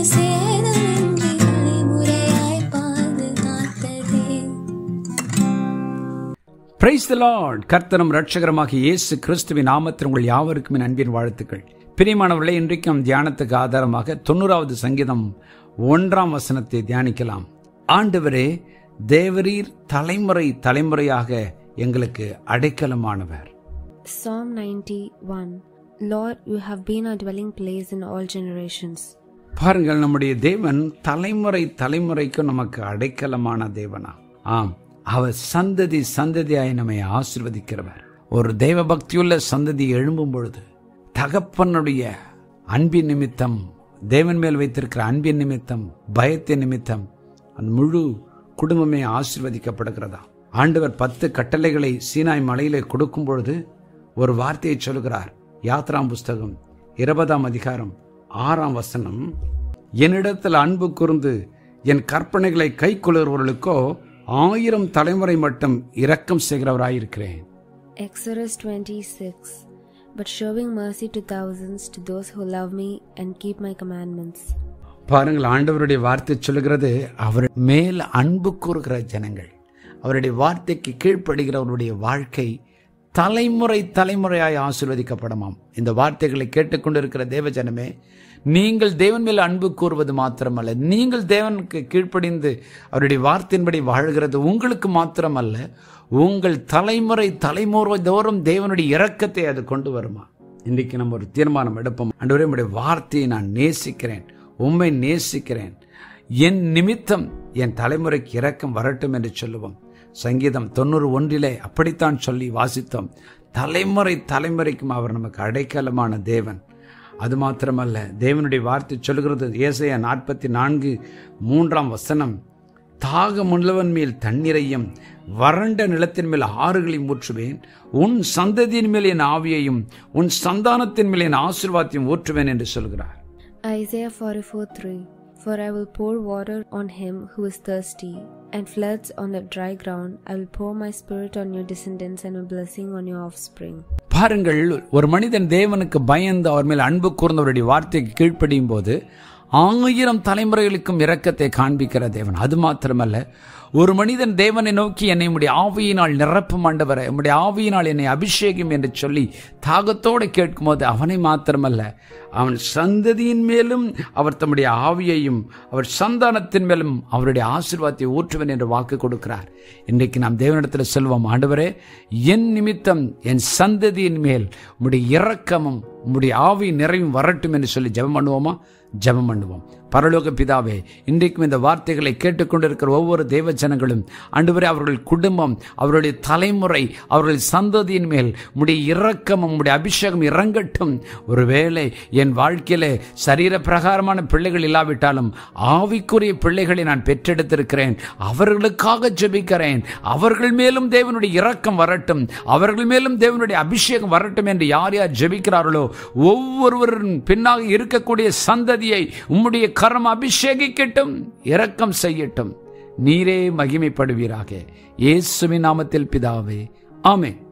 சேதமின்றி தலைமுறையாய் பாதுகாத்ததே praise the Lord கர்த்தரும் ரட்சகரமாக இயேசு கிறிஸ்துவின் நாமத்தில் உங்கள் யாவருக்கும் என் அன்பின் வாழ்த்துக்கள் பிரியமானவர்களே இன்றைக்கும் தியானத்துக்கு ஆதாரமாக தொண்ணூறாவது சங்கீதம் ஒன்றாம் வசனத்தை தியானிக்கலாம் ஆண்டவரே தேவரீர் தலைமுறை தலைமுறையாக எங்களுக்கு அடைக்கலமானவர் Psalm 91 Lord, you have been our dwelling place in all generations. பாருங்கள் நம்முடைய தேவன் தலைமுறை தலைமுறைக்கும் நமக்கு அடைக்கலமான தேவனா ஆம் அவர் சந்ததி சந்ததியாய் நம்மை ஆசிர்வதிக்கிறவர் ஒரு தெய்வ பக்தியுள்ள சந்ததி எழும்பும் பொழுது தகப்பனுடைய அன்பின் நிமித்தம் தேவன் மேல் வைத்திருக்கிற அன்பின் நிமித்தம் பயத்தின் நிமித்தம் அந்த முழு குடும்பமே ஆசிர்வதிக்கப்படுகிறதா ஆண்டவர் பத்து கட்டளைகளை சீனாய் மலையிலே கொடுக்கும் பொழுது ஒரு வார்த்தையை சொல்கிறார் யாத்ராம் புஸ்தகம் இருபதாம் அதிகாரம் ஆறாம் வசனம் என்னிடத்தில் அன்பு கூர்ந்து என் கற்பனைகளை கை கொள்கிறவர்களுக்கோ ஆயிரம் தலைமுறை மட்டும் இரக்கம் செய்கிறவராயிருக்கிறேன் Exodus 26 But showing mercy to thousands to those who love me and keep my commandments. பாருங்கள் ஆண்டவருடைய வார்த்தை சொல்லுகிறது அவர் மேல் அன்பு கூறுகிற ஜனங்கள் அவருடைய வார்த்தைக்கு கீழ்ப்படுகிறவருடைய வாழ்க்கை தலைமுறை தலைமுறையாய் ஆசீர்வதிக்கப்படமாம் இந்த வார்த்தைகளை கேட்டுக்கொண்டிருக்கிற தேவ ஜனமே நீங்கள் தேவன் மேல் அன்பு கூறுவது மாத்திரமல்ல நீங்கள் தேவனுக்கு கீழ்ப்படிந்து அவருடைய வார்த்தையின்படி வாழ்கிறது உங்களுக்கு மாத்திரமல்ல உங்கள் தலைமுறை தலைமுறை தோறும் தேவனுடைய இரக்கத்தை அது கொண்டு வருமா இன்றைக்கு நம்ம ஒரு தீர்மானம் எடுப்போம் அன்றுவரே உடைய வார்த்தையை நான் நேசிக்கிறேன் உண்மை நேசிக்கிறேன் என் நிமித்தம் என் தலைமுறைக்கு இரக்கம் வரட்டும் என்று சொல்லுவோம் சங்கீதம் தொண்ணூறு ஒன்றிலே அப்படித்தான் சொல்லி வாசித்தோம் தலைமுறை தலைமுறைக்கும் அவர் நமக்கு அடைக்கலமான தேவன் அது மாத்திரமல்ல தேவனுடைய வார்த்தை சொல்கிறது ஏசையா நாற்பத்தி நான்கு மூன்றாம் வசனம் தாகமுள்ளவன் மேல் தண்ணீரையும் வறண்ட நிலத்தின் மேல் ஆறுகளையும் ஊற்றுவேன் உன் சந்ததியின் மேல் என் ஆவியையும் உன் சந்தானத்தின் மேல் என் ஆசீர்வாதத்தையும் ஊற்றுவேன் என்று சொல்கிறார் Isaiah 44 3 For I will pour water on him who is thirsty, and floods on the dry ground. I will pour my spirit on your descendants and my blessing on your offspring. பாருங்கள் ஒரு மனிதன் தேவனுக்கு பயந்து அவர் மேல் அன்பு கூர்ந்தவருடைய வார்த்தைக்கு கீழ்ப்படியும் போது ஆயிரம் தலைமுறைகளுக்கும் இரக்கத்தை காண்பிக்கிற தேவன் அது மாத்திரமல்ல ஒரு மனிதன் தேவனை நோக்கி என்னை உடைய ஆவியினால் நிரப்பும் ஆண்டவரை உம்முடைய ஆவியினால் என்னை அபிஷேகம் என்று சொல்லி தாகத்தோடு கேட்கும்போது அவனை மாத்திரமல்ல அவன் சந்ததியின் மேலும் அவர் தம்முடைய ஆவியையும் அவர் சந்தானத்தின் மேலும் அவருடைய ஆசீர்வாதத்தை ஊற்றுவேன் என்று வாக்கு கொடுக்கிறார் இன்றைக்கு நாம் தேவனிடத்தில் செல்வோம் ஆண்டவரே என் நிமித்தம் என் சந்ததியின் மேல் உம்முடைய இரக்கமும் உம்முடைய ஆவி நிறைவும் வரட்டும் என்று சொல்லி ஜெபம் பண்ணுவோமா ஜெபம் பண்ணுவோம் பரலோக பிதாவே இன்றைக்கும் இந்த வார்த்தைகளை கேட்டுக்கொண்டிருக்கிற ஒவ்வொரு தேவ ஜனங்களும் ஆண்டவரே அவர்கள் குடும்பம் அவருடைய தலைமுறை அவர்கள் சந்ததியின் மேல் உடைய இரக்கமும் உடைய அபிஷேகம் இறங்கட்டும் ஒருவேளை என் வாழ்க்கையிலே சரீர பிரகாரமான பிள்ளைகள் இல்லாவிட்டாலும் ஆவிக்குரிய பிள்ளைகளை நான் பெற்றெடுத்திருக்கிறேன் அவர்களுக்காக ஜெபிக்கிறேன் அவர்கள் மேலும் தேவனுடைய இரக்கம் வரட்டும் அவர்கள் மேலும் தேவனுடைய அபிஷேகம் வரட்டும் என்று யார் யார் ஜெபிக்கிறார்களோ ஒவ்வொருவரும் பின்னாக இருக்கக்கூடிய சந்ததியை உம்முடைய கரம் அபிஷேகிக்கட்டும் இரக்கம் செய்யட்டும் நீரே மகிமைப்படுவீராக இயேசுவின் நாமத்தில் பிதாவே ஆமென்